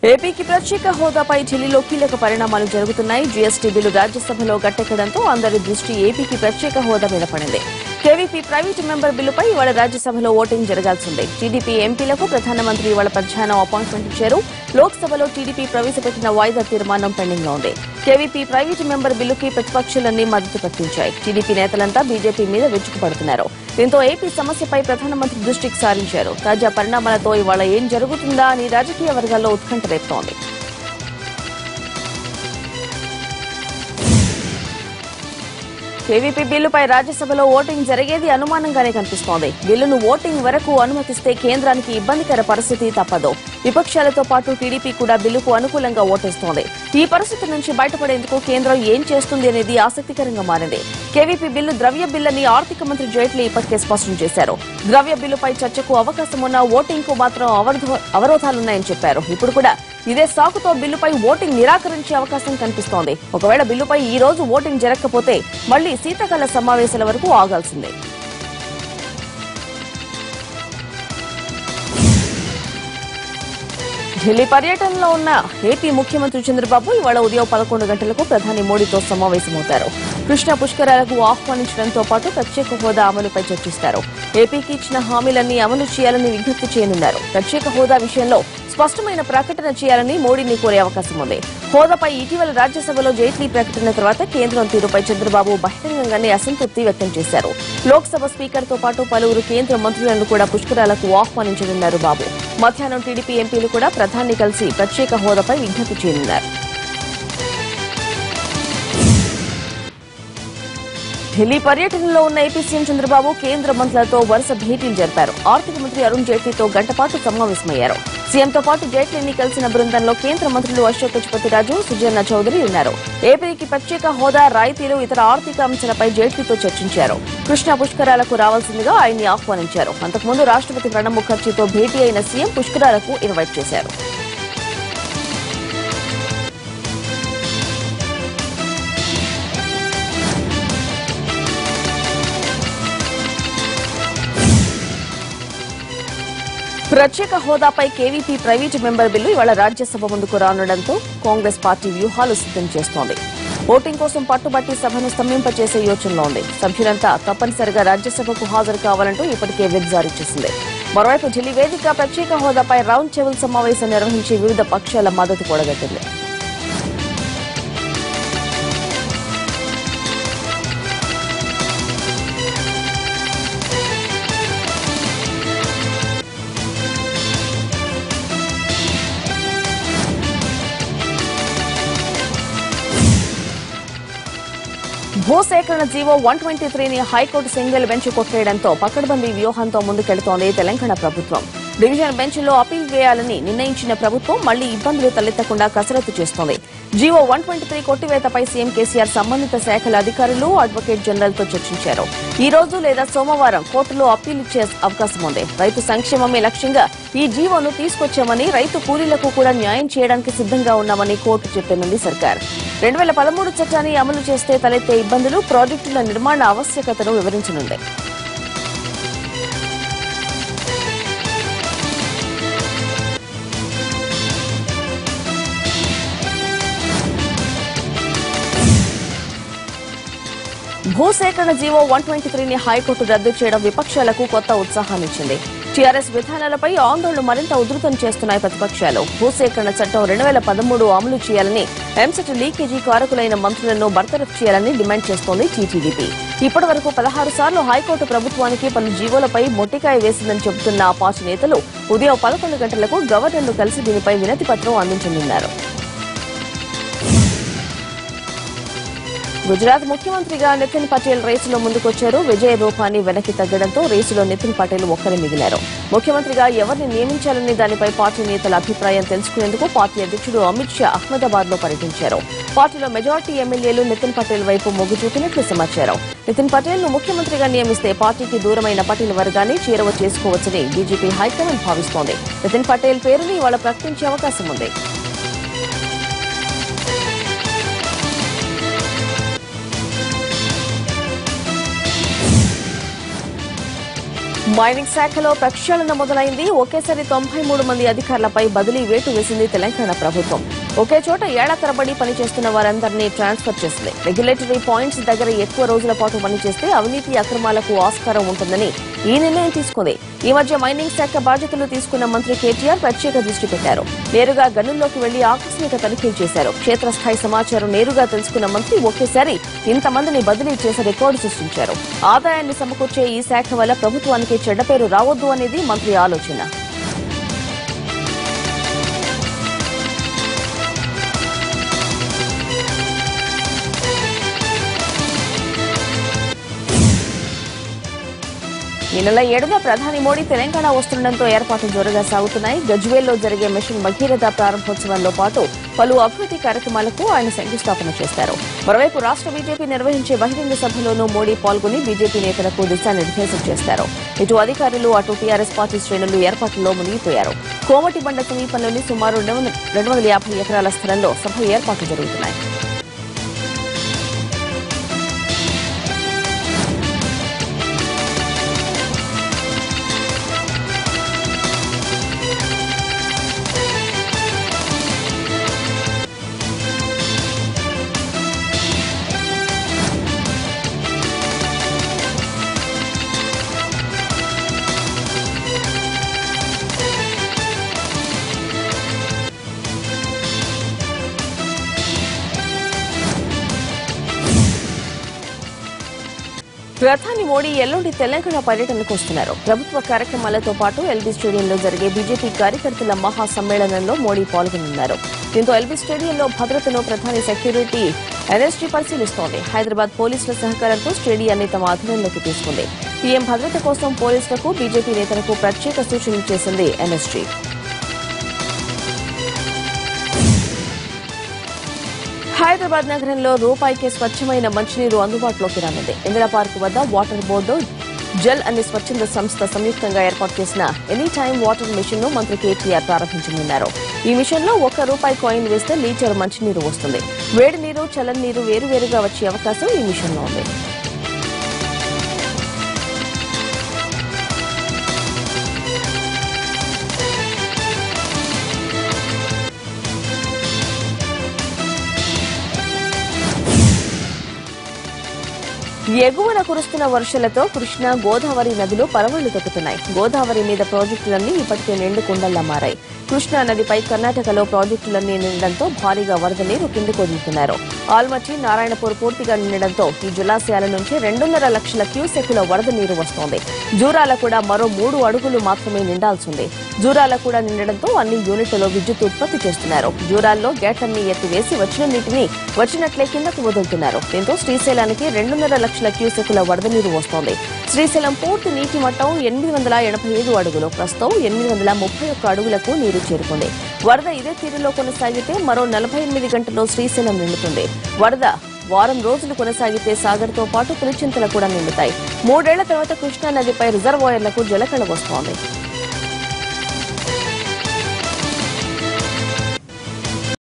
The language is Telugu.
ఏపీకి ప్రత్యేక హోదాపై ఢిల్లీలో కీలక పరిణామాలు జరుగుతున్నాయి జీఎస్టీ బిల్లు రాజ్యసభలో గట్టెక్కడంతో అందరి దృష్టి ఏపీకి ప్రత్యేక హోదా మీద పడింది కేవీపీ ప్రైవేటు మెంబర్ బిల్లుపై ఇవాళ రాజ్యసభలో ఓటింగ్ జరగాల్సిందే టీడీపీ ఎంపీలకు ప్రధానమంత్రి ఇవాళ మధ్యాహ్నం అపాయింట్మెంట్ ఇచ్చారు లోక్సభలో టీడీపీ ప్రవేశపెట్టిన వాయిదా తీర్మానం పెండింగ్ లో ఉంది కేవీపీ ప్రైవేటు మెంబర్ బిల్లుకి ప్రతిపక్షాలన్నీ మద్దతు ప్రకటించాయి టీడీపీ నేతలంతా బీజేపీ మీద విరుచుకుపడుతున్నారు దీంతో ఏపీ సమస్యపై ప్రధానమంత్రి దృష్టికి సారించారు తాజా పరిణామాలతో ఇవాళ ఏం జరుగుతుందా అని రాజకీయ వర్గాల్లో ఉత్కంఠ రేపుతోంది కేవీపీ బిల్లుపై రాజ్యసభలో ఓటింగ్ జరిగేది అనుమానంగానే కనిపిస్తోంది బిల్లును ఓటింగ్ వరకు అనుమతిస్తే కేంద్రానికి ఇబ్బందికర పరిస్థితి తప్పదు విపక్షాలతో పాటు టీడీపీ కూడా బిల్లుకు అనుకూలంగా ఓటేస్తోంది ఈ పరిస్థితి నుంచి బయటపడేందుకు కేంద్రం ఏం చేస్తుంది అనేది ఆసక్తికరంగా మారింది కేవీపీ బిల్లు ద్రవ్య బిల్లని ఆర్థిక మంత్రి జైట్లీ ఇప్పటికే స్పష్టం చేశారు ద్రవ్య బిల్లుపై చర్చకు అవకాశం ఉన్న ఓటింగ్ కు మాత్రం అవరోధ- అవరోధాలున్నాయని చెప్పారు ఇప్పుడు కూడా ఇదే సాకుతో బిల్లుపై ఓటింగ్ నిరాకరించే అవకాశం కనిపిస్తోంది ఒకవేళ బిల్లుపై ఈ రోజు ఓటింగ్ జరగకపోతే మళ్లీ శీతాకాల సమావేశాల వరకు ఆగాల్సిందే ఢిల్లీ పర్యటనలో ఉన్న ఏపీ ముఖ్యమంత్రి చంద్రబాబు ఇవాళ ఉదయం పదకొండు గంటలకు ప్రధాని మోడీతో సమావేశమవుతారు కృష్ణా పుష్కరాలకు ఆహ్వానించడంతో పాటు ప్రత్యేక హోదా అమలుపై చర్చిస్తారు ఏపీకి ఇచ్చిన హామీలన్నీ అమలు చేయాలని విజ్ఞప్తి చేయనున్నారు ప్రత్యేక హోదా విషయంలో స్పష్టమైన ప్రకటన చేయాలని మోడీని కోరే అవకాశం ఉంది హోదాపై ఇటీవల రాజ్యసభలో జైట్లీ ప్రకటన తర్వాత కేంద్రం తీరుపై చంద్రబాబు బహిరంగంగానే అసంతృప్తి వ్యక్తం చేశారు లోక్సభ స్పీకర్ తో పాటు పలువురు కేంద్ర మంత్రులను కూడా పుష్కరాలకు ఆహ్వానించనున్నారు బాబు మధ్యాహ్నం టీడీపీ ఎంపీలు కూడా ప్రధాని కలిసి ప్రత్యేక హోదాపై విజ్ఞప్తి చేయనున్నారు ఢిల్లీ పర్యటనలో ఉన్న ఏపీ సీఎం చంద్రబాబు కేంద్ర మంత్రులతో వరుస భేటీలు జరిపారు ఆర్థిక మంత్రి అరుణ్ జైట్లీతో గంటపాటు సమావేశమయ్యారు సీఎంతో పాటు జైట్లీని కలిసిన బృందంలో కేంద్ర మంత్రులు అశోక్ గజపతిరాజు సుజన్న చౌదరి ఉన్నారు ఏపీకి ప్రత్యేక హోదా రాయితీలు ఇతర ఆర్థిక అంశాలపై జైట్లీతో చర్చించారు కృష్ణా పుష్కరాలకు రావాల్సిందిగా ఆయన్ని ఆహ్వానించారు అంతకుముందు రాష్ట్రపతి ప్రణబ్ ముఖర్జీతో భేటీ అయిన సీఎం పుష్కరాలకు ఇన్వైట్ చేశారు ప్రత్యేక హోదాపై కేవీపీ ప్రైవేటు మెంబర్ బిల్లు ఇవాళ రాజ్యసభ ముందుకు రానుండడంతో కాంగ్రెస్ పార్టీ వ్యూహాలు సిద్దం చేస్తోంది ఓటింగ్ కోసం పట్టుబట్టి సభను స్తంభింపచేసే యోచనలో ఉంది సభ్యులంతా తప్పనిసరిగా రాజ్యసభకు హాజరు కావాలంటూ ఇప్పటికే విప్ జారీ చేసింది మరోవైపు ఢిల్లీ వేదిక ప్రత్యేక హోదాపై రౌండ్ టేబుల్ సమావేశం నిర్వహించి వివిధ పక్షాల మద్దతు కూడగట్టింది భూసేకరణ జీవో వన్ ట్వంటీ త్రీని హైకోర్టు సింగిల్ బెంచ్ కొట్టేయడంతో పకడ్బందీ వ్యూహంతో ముందుకెడుతోంది తెలంగాణ ప్రభుత్వం డివిజన్ బెంచ్లో అపీల్ వేయాలని నిర్ణయించిన ప్రభుత్వం మళ్లీ ఇబ్బందులు తలెత్తకుండా కసరత్తు చేస్తోంది జీవో వన్ ట్వంటీ త్రీ కొట్టివేతపై సీఎం కేసీఆర్ సంబంధిత శాఖల అధికారులు అడ్వకేట్ జనరల్ తో చర్చించారు ఈ రోజు లేదా సోమవారం కోర్టులో అప్పీల్ ఇచ్చే అవకాశం ఉంది రైతు సంక్షేమమే లక్ష్యంగా ఈ జీవోను తీసుకొచ్చామని రైతు కూలీలకు కూడా న్యాయం చేయడానికి సిద్ధంగా ఉన్నామని కోర్టు చెప్పనుంది సర్కార్ రెండు వేల పదమూడు చట్టాన్ని అమలు చేస్తే తలెత్తే ఇబ్బందులు ప్రాజెక్టుల నిర్మాణ ఆవశ్యకతను వివరించనుంది భూసేకరణ జీవో వన్ ట్వంటీ త్రీని హైకోర్టు రద్దు చేయడం విపక్షాలకు కొత్త ఉత్సాహాన్నిచ్చింది టీఆర్ఎస్ విధానాలపై ఆందోళనలు మరింత ఉధృతం చేస్తున్నాయి ప్రతిపక్షాలు భూసేకరణ చట్టం రెండు వేల పదమూడు అమలు చేయాలని ఎంసెట్ లీకేజీ కారకులైన మంత్రులను బర్తరఫ్ చేయాలని డిమాండ్ చేస్తోంది టీటీడీపీ ఇప్పటి వరకు పదహారు సార్లు హైకోర్టు ప్రభుత్వానికి పలు జీవోలపై మొట్టికాయ వేసిందని చెబుతున్న ఆ పార్టీ నేతలు ఉదయం పదకొండు గంటలకు గవర్నర్ను కలిసి దీనిపై వినతి పత్రం అందించనున్నారు గుజరాత్ ముఖ్యమంత్రిగా నితిన్ పటేల్ రేసులో ముందుకొచ్చారు విజయ రూపాన్ని వెనక్కి తగ్గడంతో రేసులో నితిన్ పటేల్ ఒక్కరే మిగిలారు ముఖ్యమంత్రిగా ఎవరిని నియమించాలనే దానిపై పార్టీ నేతల అభిప్రాయం తెలుసుకునేందుకు పార్టీ అధ్యక్షుడు అమిత్ షా అహ్మదాబాద్ లో పర్యటించారు పార్టీలో మెజార్టీ ఎమ్మెల్యేలు నితిన్ పటేల్ వైపు మొగ్గు చూపినట్లు సమాచారం నితిన్ పటేల్ ను ముఖ్యమంత్రిగా నియమిస్తే పార్టీకి దూరమైన పటేల్ వర్గాన్ని చేరువ చేసుకోవచ్చని బీజేపీ హైకమాండ్ భావిస్తోంది నితిన్ పటేల్ పేరుని ఇవాళ ప్రకటించే అవకాశం ఉంది మైనింగ్ శాఖలో ప్రక్షాళన మొదలైంది ఒకేసారి తొంభై మూడు మంది అధికారులపై బదిలీ వేటు వేసింది తెలంగాణ ప్రభుత్వం ఒకే చోట ఏళ్ల తరబడి పనిచేస్తున్న వారందరినీ ట్రాన్స్ఫర్ చేసింది రెగ్యులేటరీ పాయింట్స్ దగ్గర ఎక్కువ రోజుల పాటు పనిచేస్తే అవినీతి అక్రమాలకు ఆస్కారం ఉంటుందని ఈ నిర్ణయం తీసుకుంది ఈ మధ్య మైనింగ్ శాఖ బాధ్యతలు తీసుకున్న మంత్రి కేటీఆర్ ప్రత్యేక దృష్టి పెట్టారు నేరుగా గనుల్లోకి వెళ్లి ఆకస్మిక తనిఖీలు చేశారు క్షేత్రస్థాయి సమాచారం నేరుగా తెలుసుకున్న మంత్రి ఒకేసారి ఇంతమందిని బదిలీ చేసి రికార్డు సృష్టించారు ఆదాయాన్ని సమకూర్చే ఈ శాఖ వల్ల ప్రభుత్వానికి చెడ్డ పేరు రావద్దు అనేది మంత్రి ఆలోచన ఈ నెల ఏడున ప్రధాని మోడీ తెలంగాణ వస్తుండటంతో ఏర్పాట్లు జోరుగా సాగుతున్నాయి గజ్వేల్లో జరిగే మిషన్ భగీరథ ప్రారంభోత్సవంలో పాటు పలు అభివృద్ది కార్యక్రమాలకు ఆయన శంకుస్థాపన చేస్తారు మరోవైపు రాష్ట్ర బీజేపీ నిర్వహించే బహిరంగ సభలోనూ మోడీ పాల్గొని బీజేపీ నేతలకు దిశానిర్దేశం చేస్తారు ఇటు అధికారులు అటు టీఆర్ఎస్ పార్టీ శ్రేణులు ఏర్పాట్లలో మునిగిపోయారు కోమటిబండ సమీపంలోని సుమారు రెండు వందల యాభై ఎకరాల స్థలంలో సభ ఏర్పాట్లు జరుగుతున్నాయి ప్రధాని మోడీ ఎల్లుండి తెలంగాణ పర్యటనకు వస్తున్నారు ప్రభుత్వ కార్యక్రమాలతో పాటు ఎల్బీ స్టేడియంలో జరిగే బీజేపీ కార్యకర్తల మహా సమ్మేళనంలో మోడీ పాల్గొనున్నారు దీంతో ఎల్బీ స్టేడియంలో భద్రతను ప్రధాని సెక్యూరిటీ ఎన్ఎస్జీ పరిశీలిస్తోంది హైదరాబాద్ పోలీసుల సహకారంతో స్టేడియాన్ని తమ అధీనంలోకి తీసుకుంది పీఎం భద్రత కోసం పోలీసులకు బీజేపీ నేతలకు ప్రత్యేక సూచనలు చేసింది ఎన్ఎస్జీ హైదరాబాద్ నగరంలో రూపాయికి స్వచ్ఛమైన మంచినీరు అందుబాటులోకి రానుంది ఇందిరా పార్క్ వద్ద వాటర్ బోర్డు జల్ అనే స్వచ్ఛంద సంస్థ సంయుక్తంగా ఏర్పాటు చేసిన ఎనీ టైమ్ వాటర్ మిషన్ ను మంత్రి కేటీఆర్ ప్రారంభించనున్నారు ఈ మిషన్ లో ఒక్క రూపాయి కాయిన్ వేస్తే లీటర్ మంచినీరు వస్తుంది వేడి నీరు చల్లని నీరు వేరువేరుగా వచ్చే అవకాశం ఈ మిషన్ లో ఉంది ఎగువన కురుస్తున్న వర్షాలతో కృష్ణా గోదావరి నదులు పరవళ్లు తొక్కుతున్నాయి గోదావరి మీద ప్రాజెక్టులన్నీ ఇప్పటికే నిండు కుండల్లా మారాయి కృష్ణా నదిపై కర్ణాటకలో ప్రాజెక్టులన్నీ నిండడంతో భారీగా వరద నీరు కిందకు వదులుతున్నారు ఆల్మట్టి నారాయణపూర్ పూర్తిగా నిండడంతో ఈ జలాశయాల నుంచి రెండున్నర లక్షల క్యూసెక్కుల వరద నీరు వస్తోంది జూరాల కూడా మరో మూడు అడుగులు మాత్రమే నిండాల్సింది జూరాల కూడా నిండడంతో అన్ని యూనిట్లలో విద్యుత్ ఉత్పత్తి చేస్తున్నారు జూరాల్లో గేట్లన్నీ ఎత్తివేసి వచ్చిన నీటిని వచ్చినట్లే కిందకు వదులుతున్నారు దీంతో శ్రీశైలానికి రెండున్నర లక్షల క్యూసెక్కుల వరద నీరు వస్తోంది శ్రీశైలం పూర్తి నీటి మట్టం ఎనిమిది వందల ఎనభై ఐదు అడుగులు ప్రస్తుతం ఎనిమిది వందల ముప్పై ఒక్క అడుగులకు నీరు చేరుకుంది వరద ఇదే తీరులో కొనసాగితే మరో నలభై ఎనిమిది గంటల్లో శ్రీశైలం నిండుతుంది వరద వారం రోజులు కొనసాగితే సాగర్తో పాటు పులిచింతలు కూడా నిండుతాయి మూడేళ్ల తర్వాత కృష్ణా నదిపై రిజర్వాయర్లకు జలకళ వస్తోంది